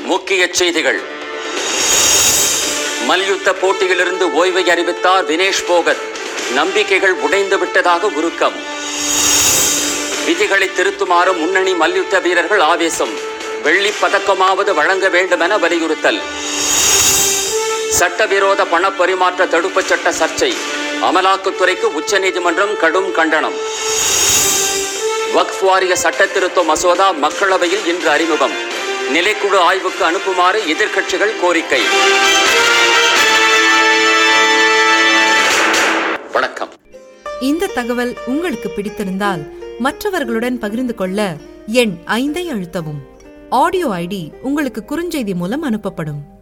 முக்கிய செய்திகள் மல்யுத்த போட்டியிலிருந்து ஓய்வை அறிவித்தார் தினேஷ் போகத் நம்பிக்கைகள் உடைந்து விட்டதாக உருக்கம் விதிகளை திருத்துமாறு முன்னணி மல்யுத்த வீரர்கள் ஆவேசம் வெள்ளி பதக்கமாவது வழங்க வேண்டுமென வலியுறுத்தல் சட்டவிரோத பண பரிமாற்ற தடுப்புச் சட்ட சர்ச்சை அமலாக்கத்துறைக்கு உச்சநீதிமன்றம் கடும் கண்டனம் வக்ஃப் வாரிய சட்ட திருத்த மசோதா மக்களவையில் இன்று அறிமுகம் நிலைக்குழு ஆய்வுக்கு அனுப்புமாறு எதிர்க்கட்சிகள் கோரிக்கை வணக்கம் இந்த தகவல் உங்களுக்கு பிடித்திருந்தால் மற்றவர்களுடன் பகிர்ந்து கொள்ள எண் ஐந்தை அழுத்தவும் ஆடியோ ஐடி உங்களுக்கு குறுஞ்செய்தி மூலம் அனுப்பப்படும்